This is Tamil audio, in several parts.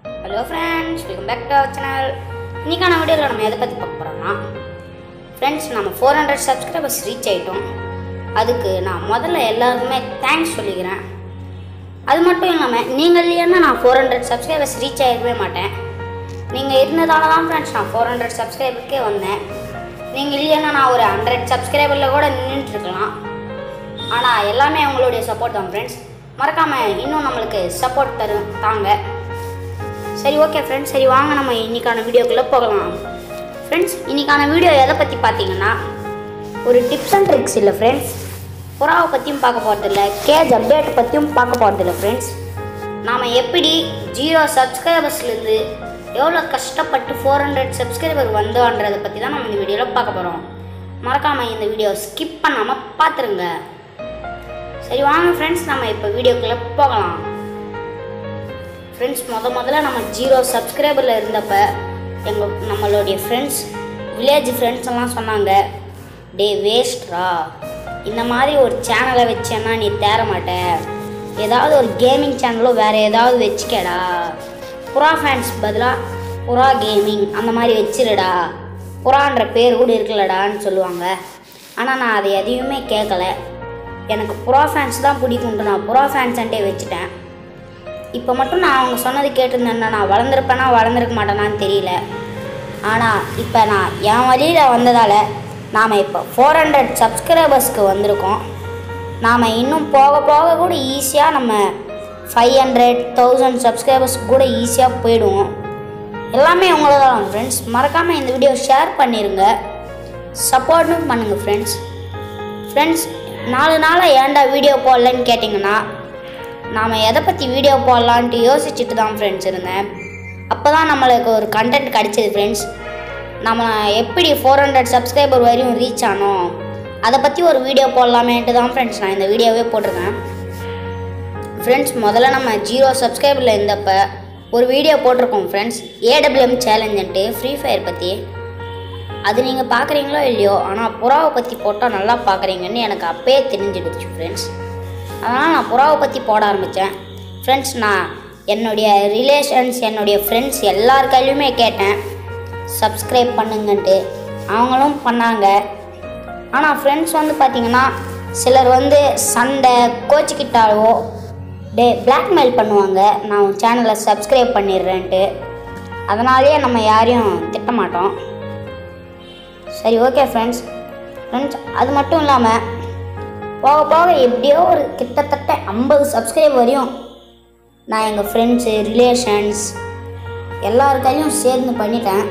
hello friends welcome back to our channel இன்றைக்கான வீடியோவில் நம்ம எதை பற்றி பார்க்க போகிறோம்னா ஃப்ரெண்ட்ஸ் நம்ம ஃபோர் ஹண்ட்ரட் சப்ஸ்கிரைபர்ஸ் ரீச் ஆகிட்டோம் அதுக்கு நான் முதல்ல எல்லாருக்குமே தேங்க்ஸ் சொல்லிக்கிறேன் அது மட்டும் இல்லாமல் நீங்கள் இல்லைன்னா நான் ஃபோர் ஹண்ட்ரட் சப்ஸ்கிரைபர்ஸ் ரீச் ஆகிருக்கவே மாட்டேன் நீங்கள் இருந்ததால தான் ஃப்ரெண்ட்ஸ் நான் ஃபோர் ஹண்ட்ரட் சப்ஸ்கிரைபருக்கே வந்தேன் நீங்கள் இல்லைன்னா நான் ஒரு ஹண்ட்ரட் சப்ஸ்கிரைபரில் கூட நின்றுட்டு இருக்கலாம் ஆனால் எல்லாமே உங்களுடைய சப்போர்ட் தான் ஃப்ரெண்ட்ஸ் மறக்காமல் இன்னும் நம்மளுக்கு சப்போர்ட் தரும் தாங்க சரி ஓகே ஃப்ரெண்ட்ஸ் சரி வாங்க நம்ம இன்னைக்கான வீடியோக்குள்ளே போகலாம் ஃப்ரெண்ட்ஸ் இன்னைக்கான வீடியோ எதை பற்றி பார்த்தீங்கன்னா ஒரு டிப்ஸ் அண்ட் ட்ரிக்ஸ் இல்லை ஃப்ரெண்ட்ஸ் புறாவை பற்றியும் பார்க்க போகிறதில்ல கேஜ் அப்டேட் பற்றியும் பார்க்க போகிறதில்ல ஃப்ரெண்ட்ஸ் நாம் எப்படி ஜீரோ சப்ஸ்கிரைபர்ஸ்லேருந்து எவ்வளோ கஷ்டப்பட்டு ஃபோர் ஹண்ட்ரட் சப்ஸ்கிரைபர் வந்தோன்றதை பற்றி தான் நம்ம இந்த வீடியோவில் பார்க்க போகிறோம் மறக்காமல் இந்த வீடியோ ஸ்கிப் பண்ணாமல் பார்த்துருங்க சரி வாங்க ஃப்ரெண்ட்ஸ் நம்ம இப்போ வீடியோக்குள்ளே போகலாம் ஃப்ரெண்ட்ஸ் முத முதல்ல நம்ம ஜீரோ சப்ஸ்கிரைபரில் இருந்தப்ப எங்கள் நம்மளுடைய ஃப்ரெண்ட்ஸ் வில்லேஜ் ஃப்ரெண்ட்ஸ் எல்லாம் சொன்னாங்க டே வேஸ்ட்ரா இந்த மாதிரி ஒரு சேனலை வச்சேன்னா நீ தேர மாட்ட ஏதாவது ஒரு கேமிங் சேனலோ வேறு ஏதாவது வச்சுக்கடா புறா ஃபேன்ஸ் பதிலாக புறா கேமிங் அந்த மாதிரி வச்சிருடா புறான்ற பேர் கூட இருக்குல்லடான்னு சொல்லுவாங்க ஆனால் நான் அதை எதையுமே கேட்கல எனக்கு புறா ஃபேன்ஸ் தான் பிடிக்கும்ட்டு நான் புறா ஃபேன்ஸ்ன்ட்டே வச்சுட்டேன் இப்போ மட்டும் நான் அவங்க சொன்னது கேட்டிருந்தேன்னா நான் வளர்ந்துருப்பேனா வளர்ந்துருக்க மாட்டேனான்னு தெரியல ஆனால் இப்போ நான் என் வழியில் வந்ததால் நாம் இப்போ ஃபோர் ஹண்ட்ரட் சப்ஸ்கிரைபர்ஸ்க்கு வந்திருக்கோம் நாம் இன்னும் போக போக கூட ஈஸியாக நம்ம ஃபைவ் ஹண்ட்ரட் தௌசண்ட் சப்ஸ்கிரைபர்ஸ் கூட ஈஸியாக போயிடுவோம் எல்லாமே உங்களோட தான் ஃப்ரெண்ட்ஸ் மறக்காமல் இந்த வீடியோ ஷேர் பண்ணிடுங்க சப்போர்ட்டும் பண்ணுங்கள் ஃப்ரெண்ட்ஸ் ஃப்ரெண்ட்ஸ் நாலு நாளாக ஏன்டா வீடியோ போடலன்னு கேட்டிங்கன்னா நாம் எதை பற்றி வீடியோ போடலான்ட்டு யோசிச்சுட்டு தான் ஃப்ரெண்ட்ஸ் இருந்தேன் அப்போ தான் நம்மளுக்கு ஒரு கண்டென்ட் கிடச்சிது ஃப்ரெண்ட்ஸ் நம்ம எப்படி ஃபோர் ஹண்ட்ரட் சப்ஸ்கிரைபர் வரையும் ரீச் ஆனோம் அதை பற்றி ஒரு வீடியோ போடலாமேன்ட்டு தான் ஃப்ரெண்ட்ஸ் நான் இந்த வீடியோவே போட்டிருக்கேன் ஃப்ரெண்ட்ஸ் முதல்ல நம்ம ஜீரோ சப்ஸ்கிரைபரில் இருந்தப்ப ஒரு வீடியோ போட்டிருக்கோம் ஃப்ரெண்ட்ஸ் ஏடபிள்யூஎம் சேலஞ்சுன்ட்டு ஃப்ரீ ஃபயர் பற்றி அது நீங்கள் பார்க்குறீங்களோ இல்லையோ ஆனால் புறாவை பற்றி போட்டால் நல்லா பார்க்குறீங்கன்னு எனக்கு அப்பயே தெரிஞ்சிடுச்சு ஃப்ரெண்ட்ஸ் அதனால் நான் புறாவை பற்றி போட ஆரம்பித்தேன் ஃப்ரெண்ட்ஸ் நான் என்னுடைய ரிலேஷன்ஸ் என்னுடைய ஃப்ரெண்ட்ஸ் எல்லார் கையிலுமே கேட்டேன் சப்ஸ்கிரைப் பண்ணுங்கன்ட்டு அவங்களும் பண்ணாங்க ஆனால் ஃப்ரெண்ட்ஸ் வந்து பார்த்திங்கன்னா சிலர் வந்து சண்டை கோச்சிக்கிட்டாலோ டே பிளாக்மெயில் பண்ணுவாங்க நான் உன் சேனலை சப்ஸ்கிரைப் பண்ணிடுறேன்ட்டு அதனாலேயே நம்ம யாரையும் திட்ட மாட்டோம் சரி ஓகே ஃப்ரெண்ட்ஸ் ஃப்ரெண்ட்ஸ் அது மட்டும் இல்லாமல் போக போக எப்படியோ ஒரு கிட்டத்தட்ட ஐம்பது சப்ஸ்கிரைப் வரையும் நான் எங்கள் ஃப்ரெண்ட்ஸு ரிலேஷன்ஸ் எல்லார் கையிலும் சேர்ந்து பண்ணிட்டேன்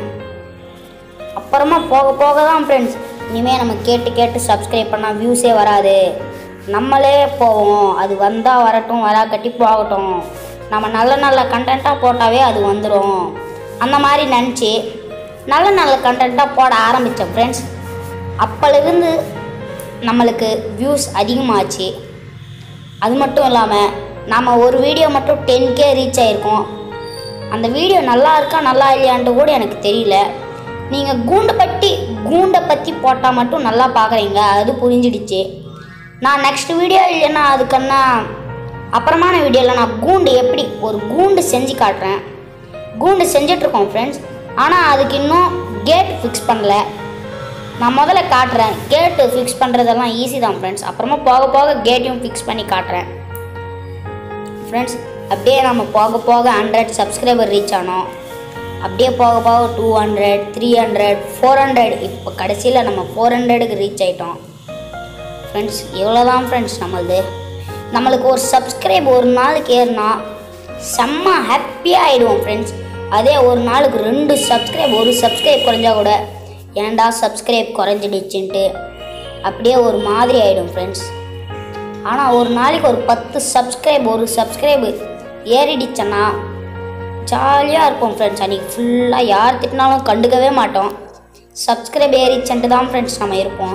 அப்புறமா போக போக தான் ஃப்ரெண்ட்ஸ் இனிமேல் நம்ம கேட்டு கேட்டு சப்ஸ்கிரைப் பண்ணால் வியூஸே வராது நம்மளே போவோம் அது வந்தால் வரட்டும் வரா கட்டி போகட்டும் நம்ம நல்ல நல்ல கண்டென்ட்டாக போட்டாவே அது வந்துடும் அந்த மாதிரி நினச்சி நல்ல நல்ல கண்டென்ட்டாக போட ஆரம்பித்தேன் ஃப்ரெண்ட்ஸ் அப்போலேருந்து நம்மளுக்கு வியூஸ் அதிகமாச்சு அது மட்டும் இல்லாமல் நாம் ஒரு வீடியோ மட்டும் டென் கே ரீச் ஆகிருக்கோம் அந்த வீடியோ நல்லா இருக்கா நல்லா இல்லையான்ட்டு கூட எனக்கு தெரியல நீங்கள் கூண்டை பற்றி கூண்டை பற்றி போட்டால் மட்டும் நல்லா பார்க்குறீங்க அது புரிஞ்சிடுச்சு நான் நெக்ஸ்ட் வீடியோ இல்லைன்னா அதுக்கன்னா அப்புறமான வீடியோவில் நான் கூண்டு எப்படி ஒரு கூண்டு செஞ்சு காட்டுறேன் கூண்டு செஞ்சிட்ருக்கோம் ஃப்ரெண்ட்ஸ் ஆனால் அதுக்கு இன்னும் கேட் ஃபிக்ஸ் பண்ணல நான் முதல்ல காட்டுறேன் கேட்டு ஃபிக்ஸ் பண்ணுறதெல்லாம் ஈஸி தான் ஃப்ரெண்ட்ஸ் அப்புறமா போக போக கேட்டையும் ஃபிக்ஸ் பண்ணி காட்டுறேன் ஃப்ரெண்ட்ஸ் அப்படியே நம்ம போக போக ஹண்ட்ரட் சப்ஸ்கிரைபர் ரீச் ஆனோம் அப்படியே போக போக two hundred three hundred four hundred இப்போ கடைசியில் நம்ம ஃபோர் ஹண்ட்ரடுக்கு ரீச் ஆகிட்டோம் ஃப்ரெண்ட்ஸ் இவ்வளோ தான் ஃப்ரெண்ட்ஸ் நம்மளது நம்மளுக்கு ஒரு சப்ஸ்கிரைப் ஒரு நாளுக்கு ஏறினா செம்ம ஹாப்பியாக ஆகிடுவோம் ஃப்ரெண்ட்ஸ் அதே ஒரு நாளுக்கு ரெண்டு சப்ஸ்கிரைப் ஒரு சப்ஸ்கிரைப் குறைஞ்சா கூட ஏன்டா சப்ஸ்கிரைப் குறைஞ்சிடுச்சுன்ட்டு அப்படியே ஒரு மாதிரி ஆகிடும் ஃப்ரெண்ட்ஸ் ஆனால் ஒரு நாளைக்கு ஒரு பத்து சப்ஸ்கிரைப் ஒரு சப்ஸ்கிரைப் ஏறிடுச்சன்னா ஜாலியாக இருப்போம் ஃப்ரெண்ட்ஸ் அன்றைக்கி ஃபுல்லாக யார் திட்டினாலும் கண்டுக்கவே மாட்டோம் சப்ஸ்கிரைப் ஏறிச்சன்ட்டு தான் ஃப்ரெண்ட்ஸ் நம்ம இருப்போம்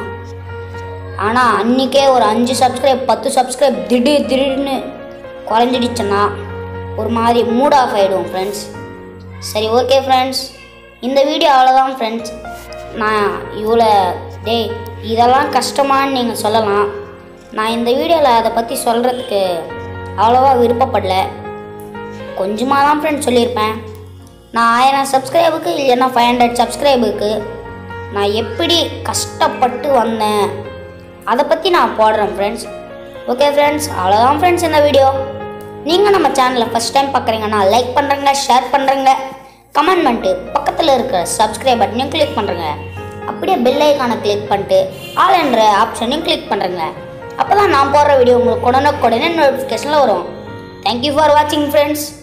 ஆனால் அன்றைக்கே ஒரு அஞ்சு சப்ஸ்கிரைப் பத்து சப்ஸ்கிரைப் திடீர் திடீர்னு குறைஞ்சிடுச்சுன்னா ஒரு மாதிரி மூட் ஆஃப் ஆகிடுவோம் ஃப்ரெண்ட்ஸ் சரி ஓகே ஃப்ரெண்ட்ஸ் இந்த வீடியோ அவ்வளோதான் ஃப்ரெண்ட்ஸ் நான் இவ்வளோ டேய் இதெல்லாம் கஷ்டமான்னு நீங்கள் சொல்லலாம் நான் இந்த வீடியோவில் அதை பற்றி சொல்கிறதுக்கு அவ்வளோவா விருப்பப்படல கொஞ்சமாக தான் ஃப்ரெண்ட்ஸ் சொல்லியிருப்பேன் நான் ஆயிரம் சப்ஸ்கிரைபுக்கு இல்லைன்னா ஃபைவ் ஹண்ட்ரட் சப்ஸ்கிரைபுக்கு நான் எப்படி கஷ்டப்பட்டு வந்தேன் அதை பற்றி நான் போடுறேன் ஃப்ரெண்ட்ஸ் ஓகே ஃப்ரெண்ட்ஸ் அவ்வளோதான் ஃப்ரெண்ட்ஸ் இந்த வீடியோ நீங்கள் நம்ம சேனலை ஃபஸ்ட் டைம் பார்க்குறீங்கன்னா லைக் பண்ணுறங்க ஷேர் பண்ணுறங்க கமெண்ட் பண்ணிட்டு பக்கத்தில் இருக்கிற சப்ஸ்கிரைப் பட்டனையும் கிளிக் பண்ணுறங்க அப்படியே பெல் ஐக்கானை கிளிக் பண்ணிட்டு ஆல் என்ற ஆப்ஷனையும் கிளிக் பண்ணுறங்க அப்போ தான் நான் போடுற வீடியோ உங்களுக்கு உடனுக்குடனே நோட்டிஃபிகேஷனில் வரும் தேங்க்யூ ஃபார் வாட்சிங் ஃப்ரெண்ட்ஸ்